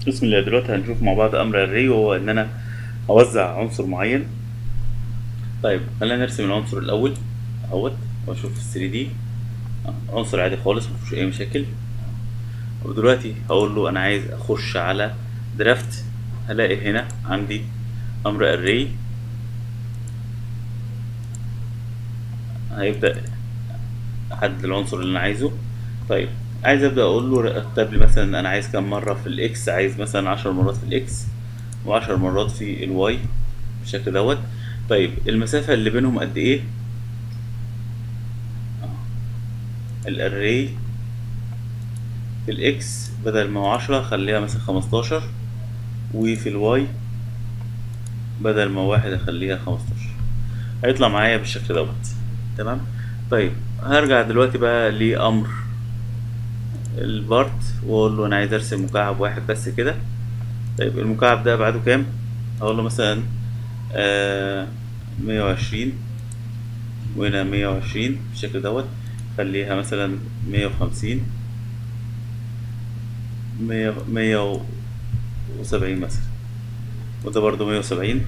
بسم الله دلوقتي هنشوف مع بعض امر الري وهو ان انا اوزع عنصر معين طيب خلينا نرسم العنصر الاول اهوت واشوف ال 3 دي عنصر عادي خالص مفيهوش اي مشاكل ودلوقتي هقول له انا عايز اخش على درافت هلاقي هنا عندي امر الري هيبدا احدد العنصر اللي انا عايزه طيب عايز ابدا اقول له رتب لي مثلا انا عايز كام مره في الاكس عايز مثلا عشر مرات في الاكس وعشر مرات في الواي بالشكل دوت طيب المسافه اللي بينهم قد ايه الاري في الاكس بدل ما هو عشرة خليها مثلا خمستاشر وفي الواي بدل ما واحد اخليها خمستاشر هيطلع معايا بالشكل دوت تمام طيب هرجع دلوقتي بقى لامر البارت واقول له انا عايز ارسم مكعب واحد بس كده طيب المكعب ده ابعاده كام اقول له مثلا آه مية وعشرين وهنا مية وعشرين بالشكل دوت خليها مثلا مية وخمسين مية مية وسبعين مثلا وده برضو مية وسبعين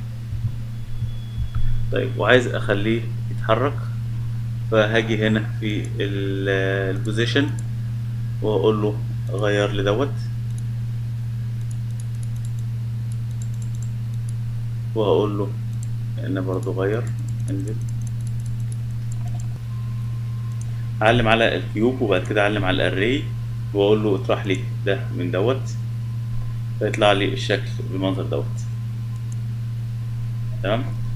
طيب وعايز اخليه يتحرك فهاجي هنا في البوزيشن واقول له غير لي دوت وهقول له ان برضو غير انزل اعلم على الكيوب وبعد كده اعلم على الاري واقول له اطرح لي ده من دوت فيطلع لي الشكل بالمنظر دوت تمام